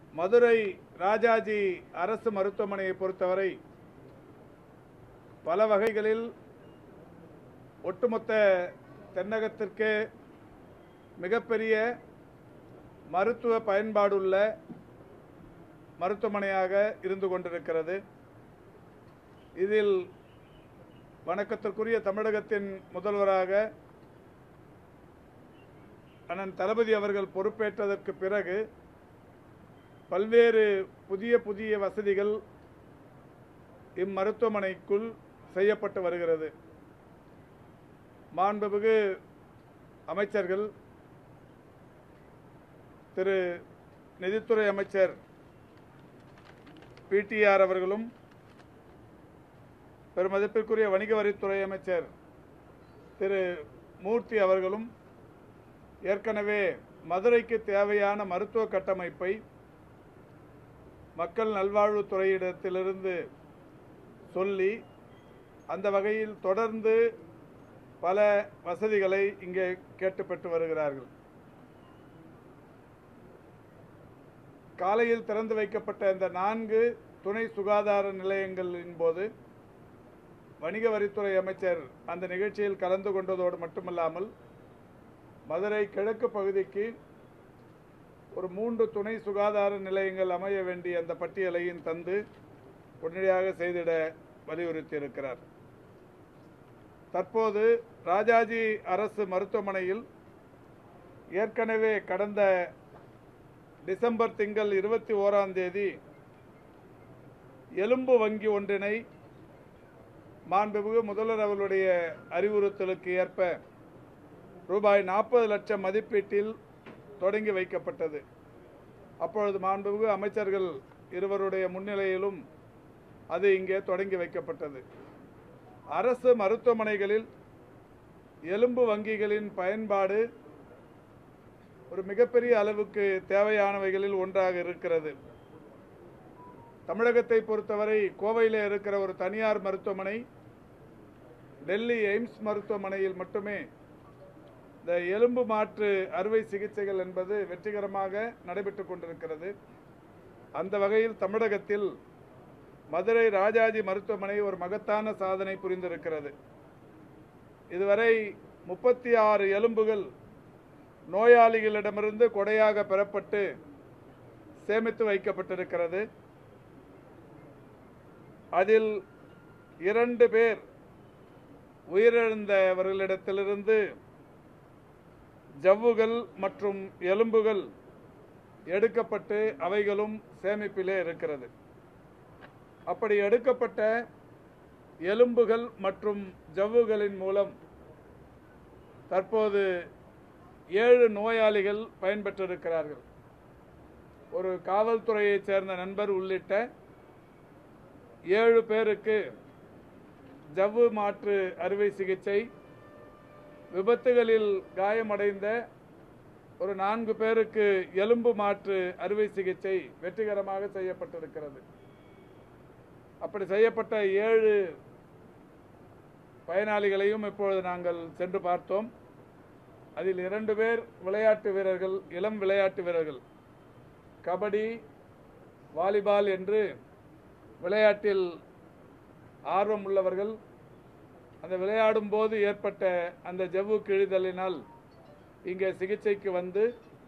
மதுரை ராஜாஜி அரசு மருத்துவமனையை பொறுத்தவரை பல வகைகளில் ஒட்டுமொத்த தென்னகத்திற்கே மிகப்பெரிய மருத்துவ பயன்பாடுள்ள மருத்துவமனையாக இருந்து கொண்டிருக்கிறது இதில் வணக்கத்திற்குரிய தமிழகத்தின் முதல்வராக அண்ணன் தளபதி அவர்கள் பொறுப்பேற்றதற்கு பிறகு பல்வேறு புதிய புதிய வசதிகள் இம்மருத்துவமனைக்குள் செய்யப்பட்டு வருகிறது மாண்புமிகு அமைச்சர்கள் திரு நிதித்துறை அமைச்சர் பிடிஆர் அவர்களும் பெருமதிப்பிற்குரிய வணிக வரித்துறை அமைச்சர் திரு மூர்த்தி அவர்களும் ஏற்கனவே மதுரைக்கு தேவையான மருத்துவ கட்டமைப்பை மக்கள் நல்வாழ்வுத்துறையிடத்திலிருந்து சொல்லி அந்த வகையில் தொடர்ந்து பல வசதிகளை இங்கே கேட்டு பெற்று வருகிறார்கள் காலையில் திறந்து வைக்கப்பட்ட இந்த நான்கு துணை சுகாதார நிலையங்களின் போது வணிக வரித்துறை அமைச்சர் அந்த நிகழ்ச்சியில் கலந்து கொண்டதோடு மட்டுமல்லாமல் மதுரை கிழக்கு பகுதிக்கு ஒரு மூன்று துணை சுகாதார நிலையங்கள் அமைய வேண்டிய அந்த பட்டியலையும் தந்து உடனடியாக செய்திட வலியுறுத்தி இருக்கிறார் தற்போது ராஜாஜி அரசு மருத்துவமனையில் ஏற்கனவே கடந்த டிசம்பர் திங்கள் இருபத்தி ஓராம் தேதி எலும்பு வங்கி ஒன்றினை மாண்புமிகு முதல்வர் அவர்களுடைய அறிவுறுத்தலுக்கு ஏற்ப ரூபாய் நாற்பது லட்சம் மதிப்பீட்டில் தொடங்கி வைக்கப்பட்டது அப்பொழுது மாண்புமிகு அமைச்சர்கள் இருவருடைய முன்னிலையிலும் அது இங்கே தொடங்கி வைக்கப்பட்டது அரசு மருத்துவமனைகளில் எலும்பு வங்கிகளின் பயன்பாடு ஒரு மிகப்பெரிய அளவுக்கு தேவையானவைகளில் ஒன்றாக இருக்கிறது தமிழகத்தை பொறுத்தவரை கோவையில் இருக்கிற ஒரு தனியார் மருத்துவமனை டெல்லி எய்ம்ஸ் மருத்துவமனையில் மட்டுமே இந்த எலும்பு மாற்று அறுவை சிகிச்சைகள் என்பது வெற்றிகரமாக நடைபெற்றுக் கொண்டிருக்கிறது அந்த வகையில் தமிழகத்தில் மதுரை ராஜாஜி மருத்துவமனை ஒரு மகத்தான சாதனை புரிந்திருக்கிறது இதுவரை முப்பத்தி ஆறு எலும்புகள் நோயாளிகளிடமிருந்து கொடையாக பெறப்பட்டு சேமித்து வைக்கப்பட்டிருக்கிறது அதில் இரண்டு பேர் உயிரிழந்தவர்களிடத்திலிருந்து ஜவ்வுகள் மற்றும் எலும்புகள் எடுக்கப்பட்டு அவைகளும் சேமிப்பிலே இருக்கிறது அப்படி எடுக்கப்பட்ட எலும்புகள் மற்றும் ஜவ்வுகளின் மூலம் தற்போது ஏழு நோயாளிகள் பயன்பெற்றிருக்கிறார்கள் ஒரு காவல்துறையைச் சேர்ந்த நண்பர் உள்ளிட்ட ஏழு பேருக்கு ஜவ்வு மாற்று அறுவை சிகிச்சை விபத்துகளில் காயமடைந்த ஒரு நான்கு பேருக்கு எலும்பு மாற்று அறுவை சிகிச்சை வெற்றிகரமாக செய்யப்பட்டிருக்கிறது அப்படி செய்யப்பட்ட ஏழு பயனாளிகளையும் இப்பொழுது நாங்கள் சென்று பார்த்தோம் அதில் இரண்டு பேர் விளையாட்டு வீரர்கள் இளம் விளையாட்டு வீரர்கள் கபடி வாலிபால் என்று விளையாட்டில் ஆர்வம் உள்ளவர்கள் அந்த விளையாடும் போது ஏற்பட்ட அந்த ஜவ்வு கிழிதலினால் இங்கே சிகிச்சைக்கு வந்து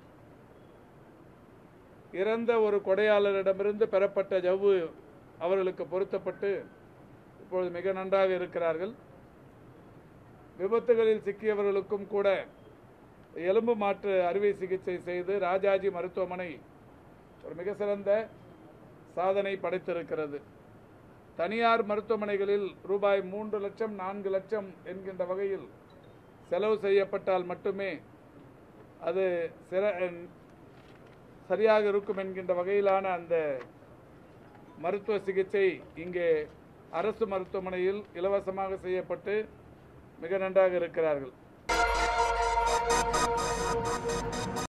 இறந்த ஒரு கொடையாளரிடமிருந்து பெறப்பட்ட ஜவ்வு அவர்களுக்கு பொருத்தப்பட்டு இப்பொழுது மிக நன்றாக இருக்கிறார்கள் விபத்துகளில் சிக்கியவர்களுக்கும் கூட எலும்பு மாற்று அறுவை சிகிச்சை செய்து ராஜாஜி மருத்துவமனை ஒரு மிக சிறந்த சாதனை படைத்திருக்கிறது தனியார் மருத்துவமனைகளில் ரூபாய் மூன்று லட்சம் நான்கு லட்சம் என்கின்ற வகையில் செலவு செய்யப்பட்டால் மட்டுமே அது சிற சரியாக இருக்கும் என்கின்ற வகையிலான அந்த மருத்துவ சிகிச்சை இங்கே அரசு மருத்துவமனையில் இலவசமாக செய்யப்பட்டு மிக நன்றாக இருக்கிறார்கள்